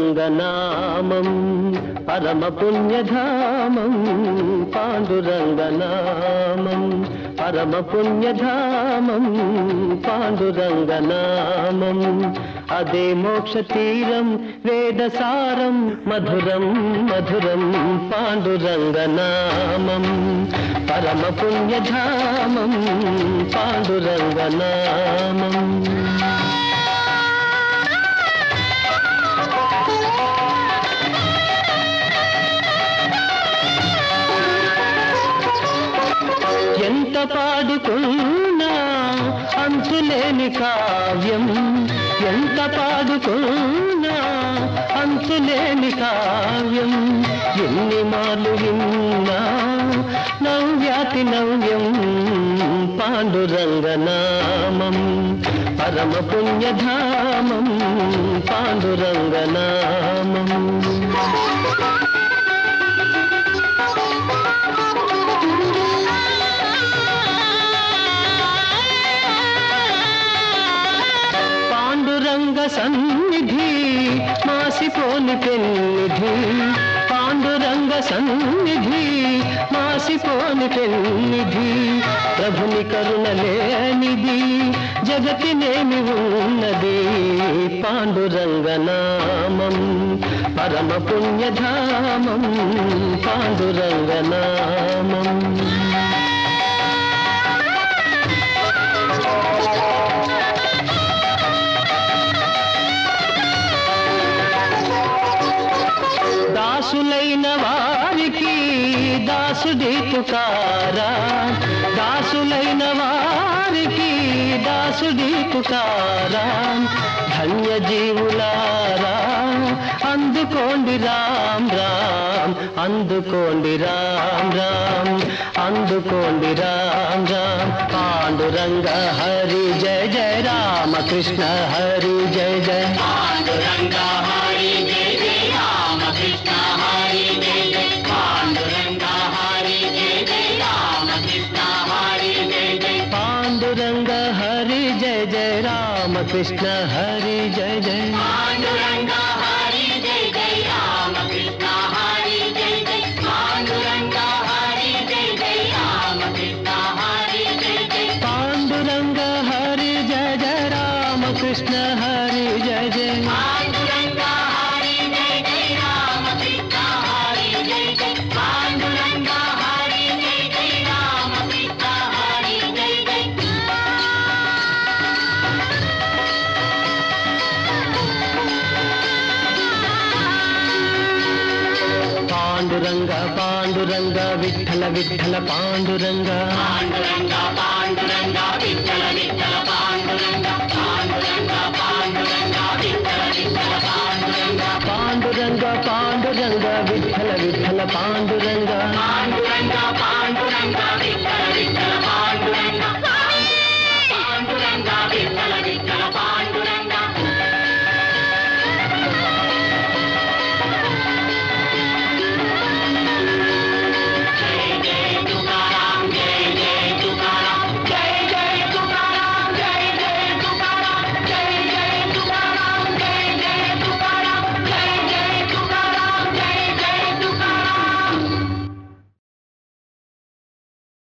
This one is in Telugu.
పాండురంగనామం పరమ పుణ్యధామం పాండురంగనామం పరమ పుణ్యధామం పాండురంగనామం అదే మోక్ష తీరం వేదసారం మధురం మధురం పాండురంగనామం పరమ పుణ్యధామం పాండురంగనామం ఎంత పాడుకున్నా అంతులేని కావ్యం ఎంత పాడుకున్నా అంతులేని కావ్యం ఎన్ని మాలు విన్నా నవ్యాతి నవ్యం పాండురంగనామం పరమ పుణ్యధామం పాండురంగనామం పాండురంగ సన్నిధి మాసిపోని పెన్నిధి పాండురంగ సన్నిధి మాసిపోని పెన్నిధి ప్రభుని కరుణలేనిది జగతినేమి ఉన్నది పాండురంగనామం పరమ పుణ్యధామం పాండురంగనామం దాసులైన వారికి దాసుడి పుకారా దాసులైన వారికి దాసుడి పుకారా ధన్య జీవులారా అందుకోండి రామ్ రామ్ అందుకోండి రామ్ రామ్ అందుకోండి రామ్ రామ్ పాండురంగ హరి జయ జయ రామ కృష్ణ హరి జయ జయ పాండురంగ హరి జయ జయ రామ కృష్ణ హరి జయ జయ పాండురంగ హరి జయ జయ రామ కృష్ణ హరి జయ జయ పాండురంగ హరి జయ జయ రామ కృష్ణ హరి జయ జయ పాండురంగ హరి జయ జయ రామ కృష్ణ హరి జయ జయ పాండురంగ హరి జయ జయ రామ కృష్ణ హరి జయ జయ పాండురంగ హరి జయ జయ రామ కృష్ణ హరి జయ జయ పాండురంగ హరి జయ జయ రామ కృష్ణ హరి జయ జయ పాండురంగ హరి జయ జయ రామ కృష్ణ హరి జయ జయ పాండురంగ పాండురంగ విఠల విఠల పాండురంగ పాండురంగ